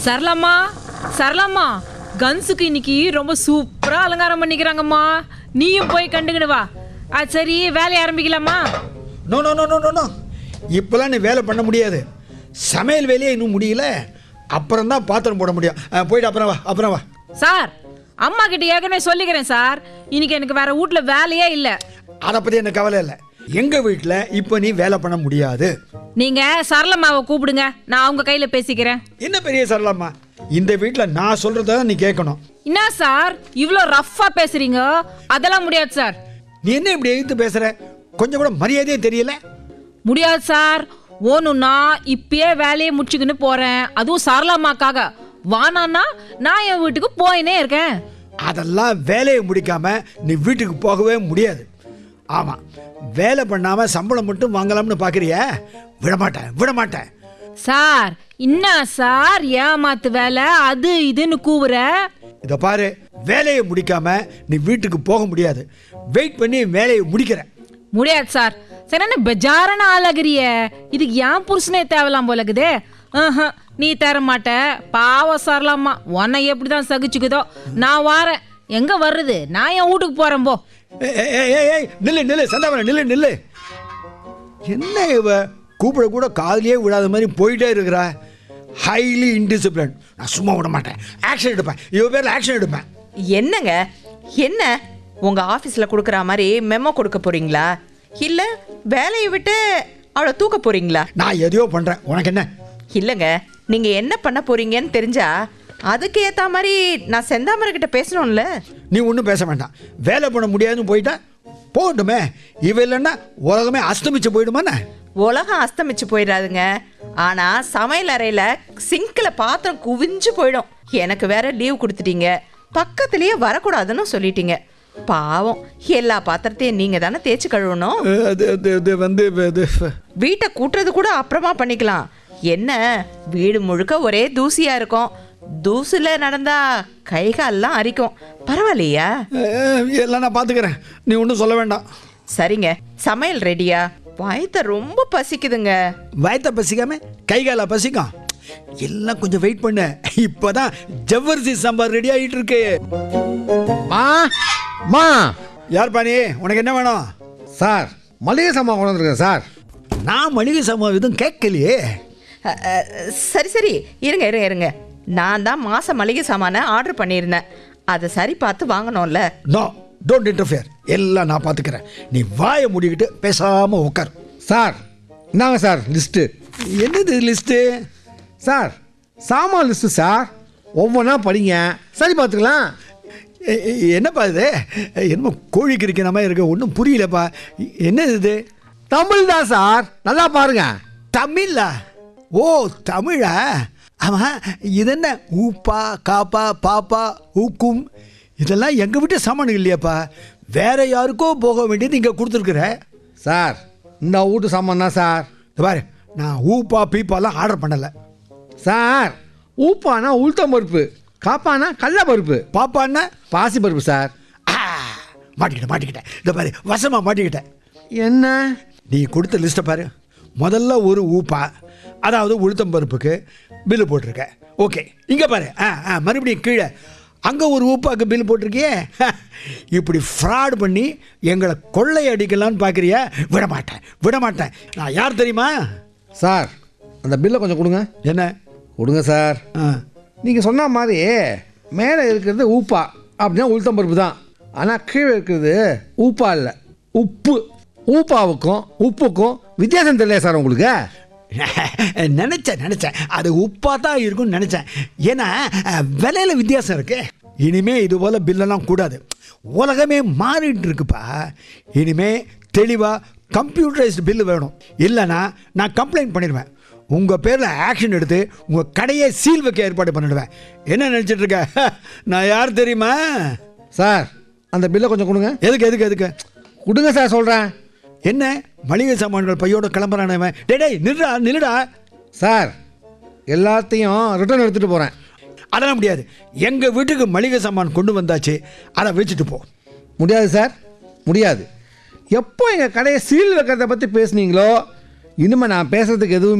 சரளாம்மா சரளாம்மா கன்ஸுக்கு இன்னைக்கு ரொம்ப சூப்பரா அலங்காரம் பண்ணிக்கிறாங்கம்மா நீயும் போய் கண்டுக்கிடு வா ஆ சரி வேலையை ஆரம்பிக்கலாமா no no no no no no இப்போலாம் நீ வேலை பண்ண முடியாது சமையல் வேலையே இன்னும் முடியல அப்புறம் தான் பாத்திரம் போட முடியும் அஹ், போயிட்டு அப்புறம் வா அப்புறம் வா சார் அம்மா கிட்ட ஏற்கனவே சொல்லிக்கிறேன் சார் இன்னைக்கு எனக்கு வேற வீட்ல வேலையே இல்லை அதை பற்றி எனக்கு கவலை இல்லை எங்கள் வீட்டில் இப்போ நீ வேலை பண்ண முடியாது நீங்க சரளம்மாவை கூப்பிடுங்க நான் அவங்க கையில பேசிக்கிறேன் என்ன பெரிய சரலாமா இந்த வீட்டில் நான் சொல்கிறத நீ கேட்கணும் என்ன சார் இவ்வளோ ரஃப்பா பேசுறீங்க அதெல்லாம் முடியாது சார் நீ என்ன இப்படி எழுத்து பேசுகிற கொஞ்சம் கூட மரியாதையே தெரியல முடியாது சார் ஓணுன்னா இப்பயே வேலையை முடிச்சுக்கின்னு போறேன் அதுவும் சரளம்மாக்காக வானான்னா நான் என் வீட்டுக்கு போயினே இருக்கேன் அதெல்லாம் வேலையை முடிக்காம நீ வீட்டுக்கு போகவே முடியாது ஆமாம் வேலை பண்ணாமல் சம்பளம் மட்டும் வாங்கலாம்னு பார்க்குறிய விடமாட்டேன் விடமாட்டேன் சார் என்ன சார் ஏமாத்து வேலை அது இதுன்னு கூவுற இதை பாரு வேலையை முடிக்காம நீ வீட்டுக்கு போக முடியாது வெயிட் பண்ணி வேலையை முடிக்கிற முடியாது சார் சரி என்ன பெஜாரான ஆளாகிறிய இதுக்கு ஏன் புருஷனே தேவலாம் போல இருக்குதே ஆஹா, நீ தர மாட்ட பாவம் சரலாம்மா உன்னை எப்படி தான் சகிச்சுக்குதோ நான் வாரேன் எங்க வர்றது நான் என் வீட்டுக்கு போறேன் போ ஏய், ஏய், ஏய், ஏய், ஏய், நில்லு நில்லு சந்தாமரம் நில்லு நில்லு என்ன இவ கூப்பிட கூட காதுலயே விடாத மாதிரி போயிட்டே இருக்கிறா ஹைலி இன்டிசிப்ளின் நான் சும்மா விட மாட்டேன் ஆக்ஷன் எடுப்பேன் இவ பேரில் ஆக்ஷன் எடுப்பேன் என்னங்க என்ன உங்க ஆபீஸ்ல கொடுக்குற மாதிரி மெமோ கொடுக்க போறீங்களா இல்ல வேலையை விட்டு அவளை தூக்க போறீங்களா நான் எதையோ பண்ணுறேன் உனக்கு என்ன இல்லைங்க நீங்க என்ன பண்ண போறீங்கன்னு தெரிஞ்சா அதுக்கு ஏத்த மாதிரி நான் செந்தாமரை கிட்ட பேசணும்ல நீ ஒன்றும் பேச வேண்டாம் வேலை பண்ண முடியாதுன்னு போயிட்டா போகட்டுமே இவ இல்லைன்னா உலகமே அஸ்தமிச்சு போயிடுமாண்ணே உலகம் அஸ்தமிச்சு போயிடாதுங்க ஆனா சமையல் அறையில சிங்க்ல பாத்திரம் குவிஞ்சு போயிடும் எனக்கு வேற லீவ் கொடுத்துட்டீங்க பக்கத்துலயே வரக்கூடாதுன்னு சொல்லிட்டீங்க பாவம் எல்லா பாத்திரத்தையும் நீங்க தானே தேய்ச்சி கழுவணும் அது அது அது வந்து இது வீட்டை கூட்டுறது கூட அப்புறமா பண்ணிக்கலாம் என்ன வீடு முழுக்க ஒரே தூசியா இருக்கும் தூசுல நடந்தா கை கால்லாம் அரிக்கும் பரவாயில்லையா அஹ், எல்லாம் நான் பார்த்துக்கிறேன் நீ ஒன்றும் சொல்ல வேண்டாம் சரிங்க சமையல் ரெடியா வயத்த ரொம்ப பசிக்குதுங்க வயத்தை பசிக்காம கை கால பசிக்கும் எல்லாம் கொஞ்சம் வெயிட் பண்ணு இப்போதான் ஜவ்வரிசி சாம்பார் ரெடி ஆகிட்டு இருக்கு மா மா யார் பாணி உனக்கு என்ன வேணும் சார் மளிகை சாமான் கொண்டு வந்திருக்கேன் சார் நான் மளிகை சாமான் எதுவும் கேட்கலையே அ, அ, சரி சரி இருங்க இருங்க இருங்க நான் தான் மாச மளிகை சாமானை ஆர்டர் பண்ணியிருந்தேன் அதை சரி பார்த்து வாங்கணும்ல நோ டோன்ட் இன்டர்ஃபியர் எல்லாம் நான் பார்த்துக்கிறேன் நீ வாயை மூடிக்கிட்டு பேசாம உட்கார் சார் இந்தாங்க சார் லிஸ்ட்டு என்னது லிஸ்ட்டு சார் சாமான் லிஸ்ட்டு சார் ஒவ்வொன்றா படிங்க சரி பார்த்துக்கலாம் என்னப்பா இது என்னமோ கோழி கிரிக்கிற மாதிரி இருக்கு ஒன்றும் புரியலப்பா என்னது இது தமிழ் தான் சார் நல்லா பாருங்க தமிழா ஓ தமிழா ஆமாம் இது என்ன ஊப்பா காப்பா பாப்பா ஊக்கும் இதெல்லாம் எங்கள் வீட்டு சாமான்கள் இல்லையாப்பா வேற யாருக்கோ போக வேண்டியது இங்கே கொடுத்துருக்குற சார் இந்த வீட்டு சாமான் தான் சார் இந்த பாரு நான் ஊப்பா பீப்பாலாம் ஆர்டர் பண்ணலை சார் ஊப்பானா உளுத்தம் பருப்பு காப்பானா கடல பருப்பு பாப்பான்னா பாசி பருப்பு சார் ஆ, மாட்டிக்கிட்டேன் மாட்டிக்கிட்டேன் இந்த பாரு வசமா மாட்டிக்கிட்டேன் என்ன நீ கொடுத்த லிஸ்ட்டை பாரு முதல்ல ஒரு ஊப்பா அதாவது உளுத்தம் பருப்புக்கு பில்லு போட்டிருக்க ஓகே இங்கே பாரு ஆ ஆ மறுபடியும் கீழே அங்கே ஒரு ஊப்பாக்கு பில் போட்டிருக்கியே இப்படி ஃப்ராட் பண்ணி எங்களை கொள்ளை அடிக்கலான்னு பார்க்குறியா விட மாட்டேன் விட மாட்டேன் நான் யார் தெரியுமா சார் அந்த பில்லை கொஞ்சம் கொடுங்க என்ன கொடுங்க சார் ஆ நீங்கள் சொன்ன மாதிரி மேலே இருக்கிறது ஊப்பா அப்படின்னா உளுத்தம் பருப்பு தான் ஆனால் கீழே இருக்கிறது ஊப்பா இல்லை உப்பு ஊப்பாவுக்கும் உப்புக்கும் வித்தியாசம் தெரியல சார் உங்களுக்கு நினச்சேன் நினச்சேன் அது உப்பாக தான் இருக்கும்னு நினச்சேன் ஏன்னா அஹ், விலையில வித்தியாசம் இருக்கு இனிமே இது போல் பில்லெல்லாம் கூடாது உலகமே மாறிட்டு இருக்குப்பா இனிமே தெளிவாக கம்ப்யூட்டரைஸ்டு பில்லு வேணும் இல்லைன்னா நான் கம்ப்ளைண்ட் பண்ணிடுவேன் உங்கள் பேரில் ஆக்ஷன் எடுத்து உங்கள் கடையை சீல் வைக்க ஏற்பாடு பண்ணிடுவேன் என்ன நினச்சிட்டு இருக்க நான் யார் தெரியுமா சார் அந்த பில்லை கொஞ்சம் கொடுங்க எதுக்கு எதுக்கு எதுக்கு கொடுங்க சார் சொல்கிறேன் என்ன மளிகை சாமான்கள் பையோட கிளம்புறானவன் டேய் டேய் நில்லுடா நில்லுடா சார் எல்லாத்தையும் ரிட்டர்ன் எடுத்துகிட்டு போகிறேன் அதெல்லாம் முடியாது எங்கள் வீட்டுக்கு மளிகை சாமான் கொண்டு வந்தாச்சு அதை வச்சுட்டு போ முடியாது சார் முடியாது எப்போ எங்கள் கடையை சீல் வைக்கிறத பற்றி பேசுனீங்களோ இனிமேல் நான் பேசுறதுக்கு எதுவுமே